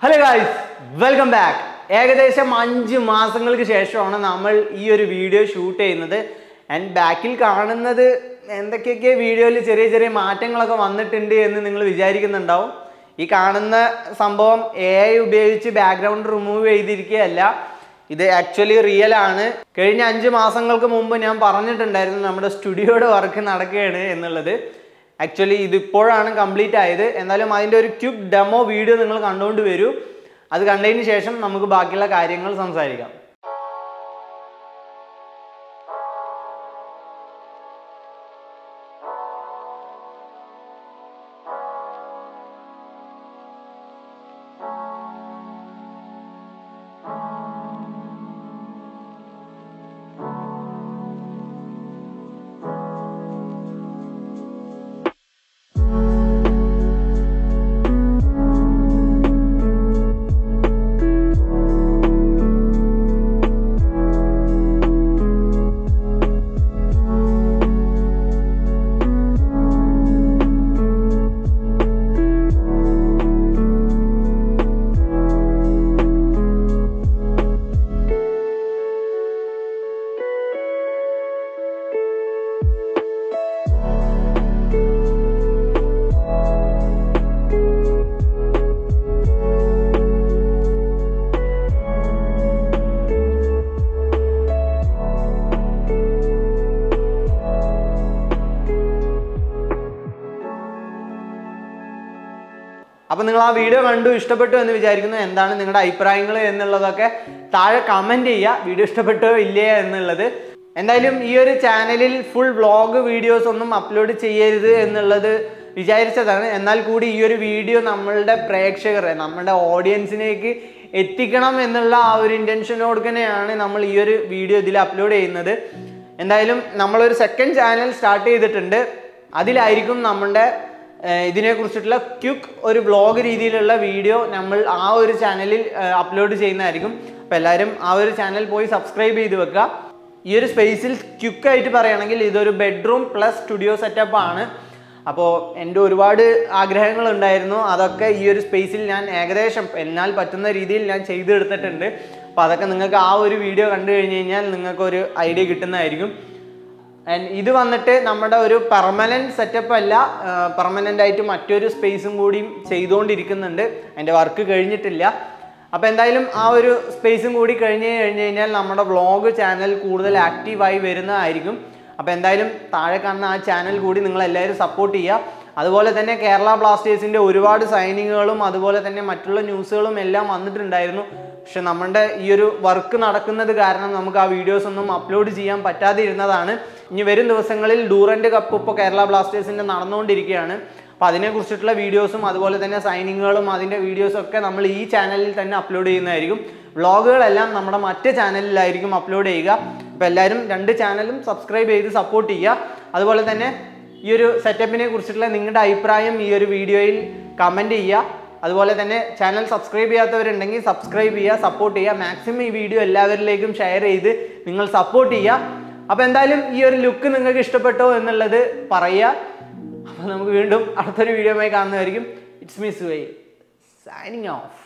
hello guys welcome back ഏകദേശം അഞ്ച് മാസങ്ങൾക്ക് ശേഷമാണ് നമ്മൾ ഈ ഒരു വീഡിയോ ഷൂട്ട് ചെയ്യുന്നത് ആൻഡ് ബാക്കിൽ കാണുന്നത് എന്തൊക്കെയൊക്കെ വീഡിയോയിൽ ചെറിയ ചെറിയ മാറ്റങ്ങളൊക്കെ വന്നിട്ടുണ്ട് എന്ന് നിങ്ങൾ വിചാരിക്കുന്നുണ്ടാവും ഈ കാണുന്ന സംഭവം എ ഐ ഉപയോഗിച്ച് ബാക്ക്ഗ്രൗണ്ട് റിമൂവ് ചെയ്തിരിക്കുകയല്ല ഇത് ആക്ച്വലി റിയൽ ആണ് കഴിഞ്ഞ അഞ്ച് മാസങ്ങൾക്ക് മുമ്പ് ഞാൻ പറഞ്ഞിട്ടുണ്ടായിരുന്നു നമ്മുടെ സ്റ്റുഡിയോയുടെ വർക്ക് നടക്കുകയാണ് എന്നുള്ളത് ആക്ച്വലി ഇതിപ്പോഴാണ് കംപ്ലീറ്റ് ആയത് എന്നാലും അതിൻ്റെ ഒരു ക്യുക്ക് ഡെമോ വീഡിയോ നിങ്ങൾ കണ്ടുകൊണ്ട് വരൂ അത് കണ്ടതിന് ശേഷം നമുക്ക് ബാക്കിയുള്ള കാര്യങ്ങൾ സംസാരിക്കാം അപ്പം നിങ്ങൾ ആ വീഡിയോ കണ്ടു ഇഷ്ടപ്പെട്ടു എന്ന് വിചാരിക്കുന്നു എന്താണ് നിങ്ങളുടെ അഭിപ്രായങ്ങൾ എന്നുള്ളതൊക്കെ താഴെ കമൻറ്റ് ചെയ്യുക വീഡിയോ ഇഷ്ടപ്പെട്ടോ ഇല്ലേ എന്നുള്ളത് എന്തായാലും ഈ ഒരു ചാനലിൽ ഫുൾ വ്ളോഗ് വീഡിയോസ് ഒന്നും അപ്ലോഡ് ചെയ്യരുത് എന്നുള്ളത് വിചാരിച്ചതാണ് എന്നാൽ കൂടി ഈ ഒരു വീഡിയോ നമ്മളുടെ പ്രേക്ഷകരെ നമ്മുടെ ഓഡിയൻസിലേക്ക് എത്തിക്കണം എന്നുള്ള ആ ഒരു ഇൻറ്റൻഷനോട് തന്നെയാണ് നമ്മൾ ഈ ഒരു വീഡിയോ ഇതിൽ അപ്ലോഡ് ചെയ്യുന്നത് എന്തായാലും നമ്മളൊരു സെക്കൻഡ് ചാനൽ സ്റ്റാർട്ട് ചെയ്തിട്ടുണ്ട് അതിലായിരിക്കും നമ്മുടെ ഏഹ് ഇതിനെക്കുറിച്ചിട്ടുള്ള ക്യുക്ക് ഒരു വ്ളോഗ് രീതിയിലുള്ള വീഡിയോ നമ്മൾ ആ ഒരു ചാനലിൽ അപ്ലോഡ് ചെയ്യുന്നതായിരിക്കും അപ്പോൾ എല്ലാവരും ആ ഒരു ചാനൽ പോയി സബ്സ്ക്രൈബ് ചെയ്ത് വെക്കുക ഈ ഒരു സ്പേസിൽ ക്യുക്കായിട്ട് പറയുകയാണെങ്കിൽ ഇതൊരു ബെഡ്റൂം പ്ലസ് സ്റ്റുഡിയോ സെറ്റപ്പ് ആണ് അപ്പോൾ എൻ്റെ ഒരുപാട് ആഗ്രഹങ്ങൾ ഉണ്ടായിരുന്നു അതൊക്കെ ഈ ഒരു സ്പേസിൽ ഞാൻ ഏകദേശം എന്നാൽ പറ്റുന്ന രീതിയിൽ ഞാൻ ചെയ്തെടുത്തിട്ടുണ്ട് അപ്പോൾ അതൊക്കെ നിങ്ങൾക്ക് ആ ഒരു വീഡിയോ കണ്ടു കഴിഞ്ഞ് കഴിഞ്ഞാൽ നിങ്ങൾക്കൊരു ഐഡിയ കിട്ടുന്നതായിരിക്കും ആൻഡ് ഇത് വന്നിട്ട് നമ്മുടെ ഒരു പെർമനൻറ്റ് സെറ്റപ്പ് അല്ല പെർമനൻ്റ് ആയിട്ട് മറ്റൊരു സ്പേസും കൂടിയും ചെയ്തുകൊണ്ടിരിക്കുന്നുണ്ട് അതിൻ്റെ വർക്ക് കഴിഞ്ഞിട്ടില്ല അപ്പോൾ എന്തായാലും ആ ഒരു സ്പേസും കൂടി കഴിഞ്ഞ് കഴിഞ്ഞ് കഴിഞ്ഞാൽ നമ്മുടെ വ്ളോഗ് ചാനൽ കൂടുതൽ ആക്റ്റീവായി വരുന്നതായിരിക്കും അപ്പോൾ എന്തായാലും താഴെ കാണുന്ന ആ ചാനൽ കൂടി നിങ്ങൾ എല്ലാവരും സപ്പോർട്ട് ചെയ്യുക അതുപോലെ തന്നെ കേരള ബ്ലാസ്റ്റേഴ്സിൻ്റെ ഒരുപാട് സൈനിങ്ങുകളും അതുപോലെ തന്നെ മറ്റുള്ള ന്യൂസുകളും എല്ലാം വന്നിട്ടുണ്ടായിരുന്നു പക്ഷെ നമ്മുടെ ഈ ഒരു വർക്ക് നടക്കുന്നത് കാരണം നമുക്ക് ആ വീഡിയോസ് ഒന്നും അപ്ലോഡ് ചെയ്യാൻ പറ്റാതെ ഇരുന്നതാണ് ഇനി വരും ദിവസങ്ങളിൽ ഡൂറൻ്റ് കപ്പ് ഇപ്പോൾ കേരള ബ്ലാസ്റ്റേഴ്സിൻ്റെ നടന്നുകൊണ്ടിരിക്കുകയാണ് അപ്പോൾ അതിനെക്കുറിച്ചിട്ടുള്ള വീഡിയോസും അതുപോലെ തന്നെ സൈനിങ്ങുകളും അതിൻ്റെ വീഡിയോസും ഒക്കെ നമ്മൾ ഈ ചാനലിൽ തന്നെ അപ്ലോഡ് ചെയ്യുന്നതായിരിക്കും വ്ളോഗുകളെല്ലാം നമ്മുടെ മറ്റ് ചാനലിലായിരിക്കും അപ്ലോഡ് ചെയ്യുക അപ്പോൾ എല്ലാവരും രണ്ട് ചാനലും സബ്സ്ക്രൈബ് ചെയ്ത് സപ്പോർട്ട് ചെയ്യുക അതുപോലെ തന്നെ ഈ ഒരു സെറ്റപ്പിനെ കുറിച്ചിട്ടുള്ള നിങ്ങളുടെ അഭിപ്രായം ഈ ഒരു വീഡിയോയിൽ കമൻറ്റ് ചെയ്യുക അതുപോലെ തന്നെ ചാനൽ സബ്സ്ക്രൈബ് ചെയ്യാത്തവരുണ്ടെങ്കിൽ സബ്സ്ക്രൈബ് ചെയ്യുക സപ്പോർട്ട് ചെയ്യുക മാക്സിമം ഈ വീഡിയോ എല്ലാവരിലേക്കും ഷെയർ ചെയ്ത് നിങ്ങൾ സപ്പോർട്ട് ചെയ്യുക അപ്പോൾ എന്തായാലും ഈ ഒരു ലുക്ക് നിങ്ങൾക്ക് ഇഷ്ടപ്പെട്ടോ എന്നുള്ളത് പറയുക അപ്പോൾ നമുക്ക് വീണ്ടും അടുത്തൊരു വീഡിയോയുമായി കാണുന്നതായിരിക്കും it's me Suvai signing of